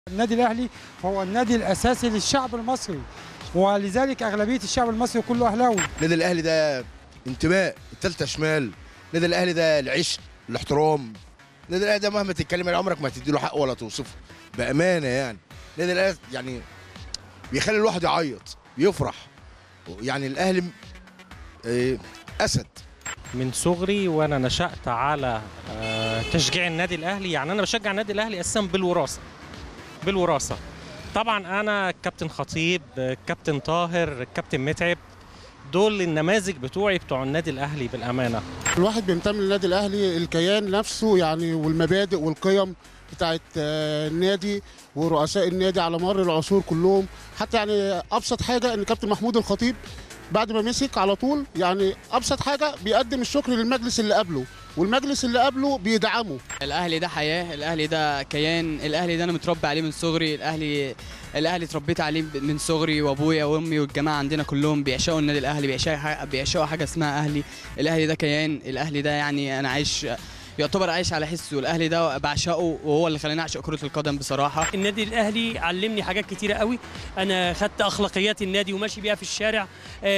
النادي الاهلي هو النادي الاساسي للشعب المصري ولذلك اغلبيه الشعب المصري كله اهلاوي النادي الاهلي ده انتماء التالتة شمال النادي الاهلي ده العشق الاحترام النادي الاهلي ده مهما تتكلم عليه عمرك ما هتدي له حق ولا توصفه بامانه يعني النادي الاهلي يعني بيخلي الواحد يعيط بيفرح يعني الاهلي آه، اسد من صغري وانا نشأت على آه، تشجيع النادي الاهلي يعني انا بشجع النادي الاهلي اساسا بالوراثه بالوراثه طبعا انا كابتن خطيب آه، كابتن طاهر كابتن متعب دول النماذج بتوعي بتوع النادي الاهلي بالامانه الواحد بينتمي للنادي الاهلي الكيان نفسه يعني والمبادئ والقيم بتاعت آه، النادي ورؤساء النادي على مر العصور كلهم حتى يعني ابسط حاجه ان كابتن محمود الخطيب بعد ما مسك على طول يعني ابسط حاجه بيقدم الشكر للمجلس اللي قبله والمجلس اللي قبله بيدعمه الاهلي ده حياه الاهلي ده كيان الاهلي ده انا متربي عليه من صغري الاهلي الاهلي اتربيت عليه من صغري وابويا وامي والجماعه عندنا كلهم بيعشقوا النادي الاهلي بيعشقوا حاجه بيعشقوا حاجه اسمها اهلي الاهلي ده كيان الاهلي ده يعني انا عايش يعتبر عايش على حسه الاهلي ده بعشقه وهو اللي خلاني اعشق كره القدم بصراحه النادي الاهلي علمني حاجات كتيره قوي انا خدت اخلاقيات النادي وماشي بيها في الشارع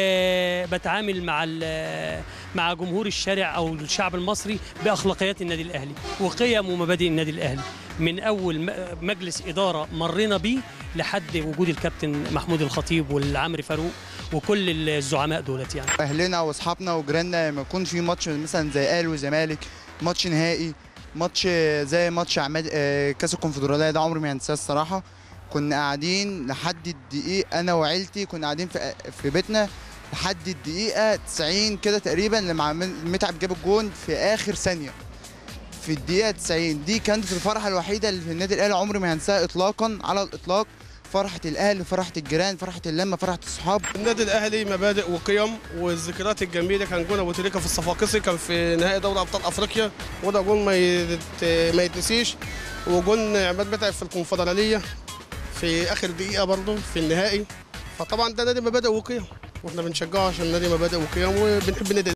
أه بتعامل مع ال- مع جمهور الشارع او الشعب المصري باخلاقيات النادي الاهلي وقيم ومبادئ النادي الاهلي من اول م- مجلس اداره مرينا بيه لحد وجود الكابتن محمود الخطيب والعمري فاروق وكل الزعماء دولت يعني اهلنا واصحابنا وجيراننا لما يكون في ماتش مثلا زي اهلي وزمالك ماتش نهائي ماتش زي ماتش عماد آه، كاس الكونفدراليه ده عمري ما هنساه الصراحه كنا قاعدين لحد الدقيقه انا وعيلتي كنا قاعدين في في بيتنا لحد الدقيقه 90 كده تقريبا لما عمل- متعب جاب الجون في اخر ثانيه في الدقيقه 90 دي كانت الفرحه الوحيده اللي في النادي الاهلي عمري ما هنساها اطلاقا على الاطلاق فرحه الاهلي فرحه الجيران فرحه اللمه فرحه الصحاب النادي الاهلي مبادئ وقيم والذكريات الجميله كان جون ابو تريكه في الصفاقسي كان في نهائي دوري ابطال افريقيا وده جون ما يت- ما يتنسيش وجون عماد متعب في الكونفدراليه في اخر دقيقه برضه في النهائي فطبعا ده نادي مبادئ وقيم واحنا بنشجعه عشان نادي مبادئ وقيم وبنحب النادي